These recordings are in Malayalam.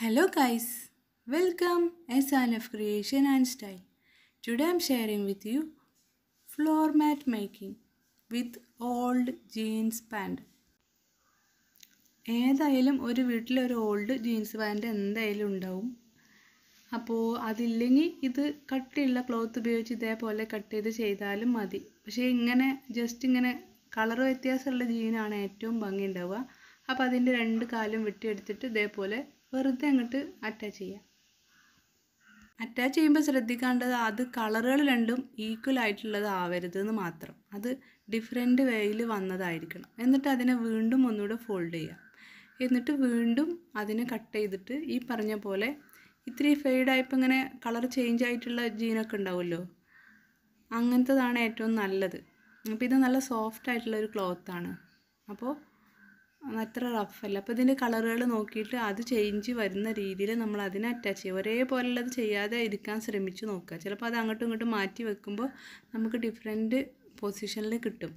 Hello guys, welcome SLF Creation and Style. Today I'm sharing with you floor mat making with old jeans pant. ഏതായാലും ഒരു വീട്ടിൽ ഒരു ഓൾഡ് ജീൻസ് പാൻറ് എന്തായാലും ഉണ്ടാവും അപ്പോൾ അതില്ലെങ്കിൽ ഇത് കട്ടിയുള്ള ക്ലോത്ത് ഉപയോഗിച്ച് ഇതേപോലെ കട്ട് ചെയ്ത് ചെയ്താലും മതി പക്ഷേ ഇങ്ങനെ ജസ്റ്റ് ഇങ്ങനെ കളർ വ്യത്യാസമുള്ള ജീനാണ് ഏറ്റവും ഭംഗി ഉണ്ടാവുക അപ്പോൾ അതിൻ്റെ രണ്ട് കാലും വെട്ടിയെടുത്തിട്ട് ഇതേപോലെ വെറുതെ അങ്ങോട്ട് അറ്റാച്ച് ചെയ്യാം അറ്റാച്ച് ചെയ്യുമ്പോൾ ശ്രദ്ധിക്കേണ്ടത് അത് കളറുകൾ രണ്ടും ഈക്വൽ ആയിട്ടുള്ളത് ആവരുത് എന്ന് മാത്രം അത് ഡിഫറെൻറ്റ് വേയിൽ വന്നതായിരിക്കണം എന്നിട്ട് അതിനെ വീണ്ടും ഒന്നുകൂടെ ഫോൾഡ് ചെയ്യാം എന്നിട്ട് വീണ്ടും അതിനെ കട്ട് ചെയ്തിട്ട് ഈ പറഞ്ഞ പോലെ ഇത്തിരി ഫെയ്ഡായപ്പോൾ ഇങ്ങനെ കളർ ചേഞ്ച് ആയിട്ടുള്ള ജീനൊക്കെ ഉണ്ടാവുമല്ലോ അങ്ങനത്തതാണ് ഏറ്റവും നല്ലത് അപ്പോൾ ഇത് നല്ല സോഫ്റ്റ് ആയിട്ടുള്ള ഒരു ക്ലോത്താണ് അപ്പോൾ അത്ര റഫല്ല അപ്പോൾ ഇതിൻ്റെ കളറുകൾ നോക്കിയിട്ട് അത് ചേഞ്ച് വരുന്ന രീതിയിൽ നമ്മൾ അതിനെ അറ്റാച്ച് ചെയ്യുക ഒരേപോലുള്ളത് ചെയ്യാതെ ഇരിക്കാൻ ശ്രമിച്ചു നോക്കുക ചിലപ്പോൾ അത് അങ്ങോട്ടും ഇങ്ങോട്ടും മാറ്റി വെക്കുമ്പോൾ നമുക്ക് ഡിഫറെൻറ്റ് പൊസിഷനിൽ കിട്ടും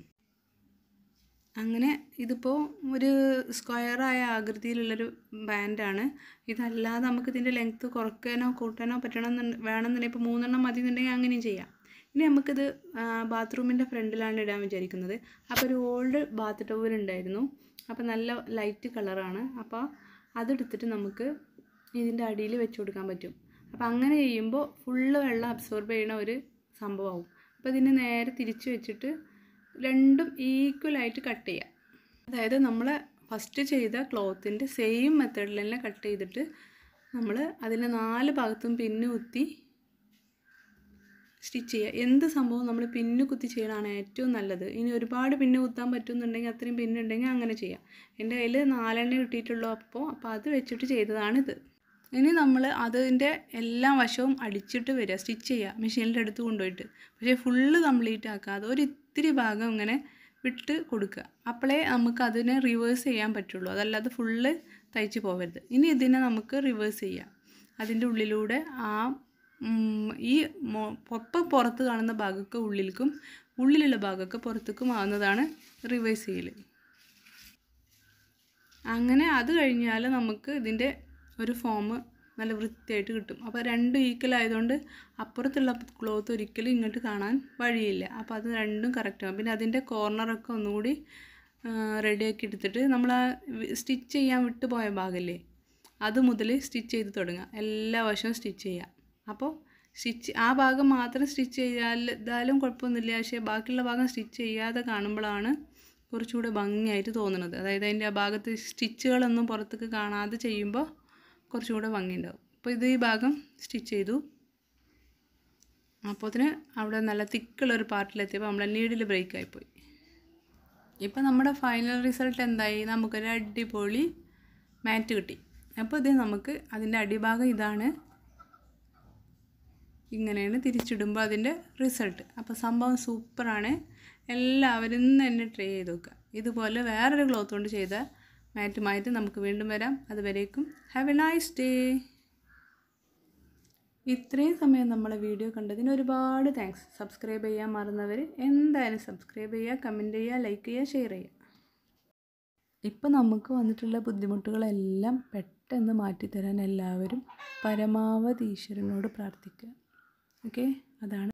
അങ്ങനെ ഇതിപ്പോൾ ഒരു സ്ക്വയറായ ആകൃതിയിലുള്ളൊരു ബാൻഡാണ് ഇതല്ലാതെ നമുക്ക് ഇതിൻ്റെ ലെങ്ത്ത് കുറയ്ക്കാനോ കൂട്ടാനോ പറ്റണമെന്ന് വേണമെന്നുണ്ടെങ്കിൽ ഇപ്പോൾ മൂന്നെണ്ണം മതി എന്നുണ്ടെങ്കിൽ അങ്ങനെയും ചെയ്യാം ഇനി നമുക്കിത് ബാത്റൂമിൻ്റെ ഫ്രണ്ടിലാണ് ഇടാൻ വിചാരിക്കുന്നത് അപ്പോൾ ഒരു ഓൾഡ് ബാത്ത് ടവൽ ഉണ്ടായിരുന്നു അപ്പോൾ നല്ല ലൈറ്റ് കളറാണ് അപ്പോൾ അതെടുത്തിട്ട് നമുക്ക് ഇതിൻ്റെ അടിയിൽ വെച്ച് കൊടുക്കാൻ പറ്റും അപ്പോൾ അങ്ങനെ ചെയ്യുമ്പോൾ ഫുള്ള് വെള്ളം അബ്സോർബ് ചെയ്യുന്ന ഒരു സംഭവമാവും അപ്പോൾ ഇതിനെ നേരെ തിരിച്ച് വെച്ചിട്ട് രണ്ടും ഈക്വലായിട്ട് കട്ട് ചെയ്യാം അതായത് നമ്മൾ ഫസ്റ്റ് ചെയ്ത ക്ലോത്തിൻ്റെ സെയിം മെത്തേഡിൽ തന്നെ കട്ട് ചെയ്തിട്ട് നമ്മൾ അതിൻ്റെ നാല് ഭാഗത്തും പിന്നു കുത്തി സ്റ്റിച്ച് ചെയ്യുക എന്ത് സംഭവം നമ്മൾ പിന്നു കുത്തി ചെയ്യണതാണ് ഏറ്റവും നല്ലത് ഇനി ഒരുപാട് പിന്നു കുത്താൻ പറ്റുന്നുണ്ടെങ്കിൽ അത്രയും പിന്നുണ്ടെങ്കിൽ അങ്ങനെ ചെയ്യാം എൻ്റെ കയ്യിൽ നാലെണ്ണ കിട്ടിയിട്ടുള്ളൂ അപ്പോൾ അപ്പോൾ അത് വെച്ചിട്ട് ചെയ്തതാണിത് ഇനി നമ്മൾ അതിൻ്റെ എല്ലാ വശവും അടിച്ചിട്ട് വരിക സ്റ്റിച്ച് ചെയ്യുക മെഷീനിൻ്റെ അടുത്ത് കൊണ്ടുപോയിട്ട് പക്ഷേ ഫുള്ള് കംപ്ലീറ്റ് ആക്കാതെ ഒരു ഇത്തിരി ഭാഗം ഇങ്ങനെ വിട്ട് കൊടുക്കുക അപ്പോഴേ നമുക്ക് അതിനെ റിവേഴ്സ് ചെയ്യാൻ പറ്റുള്ളൂ അതല്ലാതെ ഫുള്ള് തയ്ച്ച് പോകരുത് ഇനി ഇതിനെ നമുക്ക് റിവേഴ്സ് ചെയ്യാം അതിൻ്റെ ഉള്ളിലൂടെ ആ ഈ ഒപ്പം പുറത്ത് കാണുന്ന ഭാഗമൊക്കെ ഉള്ളിലേക്കും ഉള്ളിലുള്ള ഭാഗമൊക്കെ പുറത്തേക്കും ആവുന്നതാണ് റിവേഴ്സ് ചെയ്യൽ അങ്ങനെ അത് കഴിഞ്ഞാൽ നമുക്ക് ഇതിൻ്റെ ഒരു ഫോം നല്ല വൃത്തിയായിട്ട് കിട്ടും അപ്പോൾ രണ്ടും ഈക്വൽ ആയതുകൊണ്ട് അപ്പുറത്തുള്ള ക്ലോത്ത് ഒരിക്കലും ഇങ്ങോട്ട് കാണാൻ വഴിയില്ല അപ്പോൾ അത് രണ്ടും കറക്റ്റ് ആകും പിന്നെ അതിൻ്റെ കോർണറൊക്കെ ഒന്നുകൂടി റെഡിയാക്കി എടുത്തിട്ട് നമ്മൾ ആ സ്റ്റിച്ച് ചെയ്യാൻ വിട്ടു പോയ ഭാഗമല്ലേ അത് മുതൽ സ്റ്റിച്ച് ചെയ്ത് തുടങ്ങുക എല്ലാ വശവും സ്റ്റിച്ച് ചെയ്യുക അപ്പോൾ സ്റ്റിച്ച് ആ ഭാഗം മാത്രം സ്റ്റിച്ച് ചെയ്താലും കുഴപ്പമൊന്നുമില്ല പക്ഷേ ബാക്കിയുള്ള ഭാഗം സ്റ്റിച്ച് ചെയ്യാതെ കാണുമ്പോഴാണ് കുറച്ചുകൂടെ ഭംഗിയായിട്ട് തോന്നുന്നത് അതായത് അതിൻ്റെ ആ ഭാഗത്ത് സ്റ്റിച്ചുകളൊന്നും പുറത്തേക്ക് കാണാതെ ചെയ്യുമ്പോൾ കുറച്ചുകൂടെ ഭംഗിയുണ്ടാവും അപ്പോൾ ഇത് ഈ ഭാഗം സ്റ്റിച്ച് ചെയ്തു അപ്പോൾ അതിന് അവിടെ നല്ല തിക്കുള്ളൊരു പാർട്ടിലെത്തിയപ്പോൾ നമ്മളെ നീഡിൽ ബ്രേക്ക് ആയിപ്പോയി ഇപ്പോൾ നമ്മുടെ ഫൈനൽ റിസൾട്ട് എന്തായി നമുക്കൊരു അടിപൊളി മാറ്റ് കിട്ടി അപ്പോൾ ഇത് നമുക്ക് അതിൻ്റെ അടിഭാഗം ഇതാണ് ഇങ്ങനെയാണ് തിരിച്ചിടുമ്പോൾ അതിൻ്റെ റിസൾട്ട് അപ്പോൾ സംഭവം സൂപ്പറാണ് എല്ലാവരും തന്നെ ട്രൈ ചെയ്ത് നോക്കുക ഇതുപോലെ വേറൊരു ക്ലോത്ത് കൊണ്ട് ചെയ്ത മാറ്റുമായിട്ട് നമുക്ക് വീണ്ടും വരാം അതുവരേക്കും ഹാവ് എ നൈസ് ഡേ ഇത്രയും സമയം നമ്മളെ വീഡിയോ കണ്ടതിന് ഒരുപാട് താങ്ക്സ് സബ്സ്ക്രൈബ് ചെയ്യാൻ മറന്നവർ എന്തായാലും സബ്സ്ക്രൈബ് ചെയ്യുക കമൻറ്റ് ചെയ്യുക ലൈക്ക് ചെയ്യുക ഷെയർ ചെയ്യുക ഇപ്പം നമുക്ക് വന്നിട്ടുള്ള ബുദ്ധിമുട്ടുകളെല്ലാം പെട്ടെന്ന് മാറ്റിത്തരാൻ എല്ലാവരും പരമാവധി ഈശ്വരനോട് പ്രാർത്ഥിക്കുക ഓക്കെ അതാണ്